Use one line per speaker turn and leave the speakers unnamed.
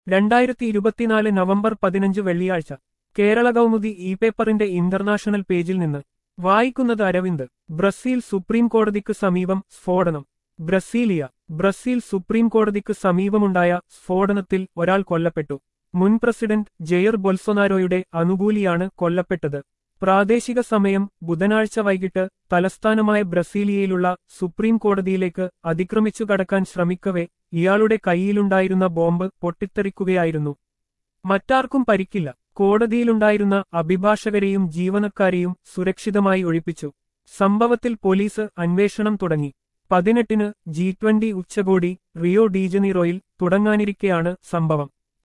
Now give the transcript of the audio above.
രണ്ടായിരത്തി ഇരുപത്തിനാല് നവംബർ പതിനഞ്ച് വെള്ളിയാഴ്ച കേരള കൗമുദി ഇ പേപ്പറിന്റെ ഇന്റർനാഷണൽ പേജിൽ നിന്ന് വായിക്കുന്നത് അരവിന്ദ് ബ്രസീൽ സുപ്രീം കോടതിക്ക് സമീപം സ്ഫോടനം ബ്രസീലിയ ബ്രസീൽ സുപ്രീം കോടതിക്ക് സമീപമുണ്ടായ സ്ഫോടനത്തിൽ ഒരാൾ കൊല്ലപ്പെട്ടു മുൻ പ്രസിഡന്റ് ജെയർ ബൊൽസൊനാരോയുടെ അനുകൂലിയാണ് കൊല്ലപ്പെട്ടത് പ്രാദേശിക സമയം ബുധനാഴ്ച വൈകിട്ട് തലസ്ഥാനമായ ബ്രസീലിയയിലുള്ള സുപ്രീം കോടതിയിലേക്ക് അതിക്രമിച്ചു കടക്കാൻ ശ്രമിക്കവേ ഇയാളുടെ കൈയിലുണ്ടായിരുന്ന ബോംബ് പൊട്ടിത്തെറിക്കുകയായിരുന്നു മറ്റാർക്കും പരിക്കില്ല കോടതിയിലുണ്ടായിരുന്ന അഭിഭാഷകരെയും ജീവനക്കാരെയും സുരക്ഷിതമായി ഒഴിപ്പിച്ചു സംഭവത്തിൽ പോലീസ് അന്വേഷണം തുടങ്ങി പതിനെട്ടിന് ജി ട്വന്റി ഉച്ചകോടി റിയോ ഡീജനീറോയിൽ തുടങ്ങാനിരിക്കെയാണ് സംഭവം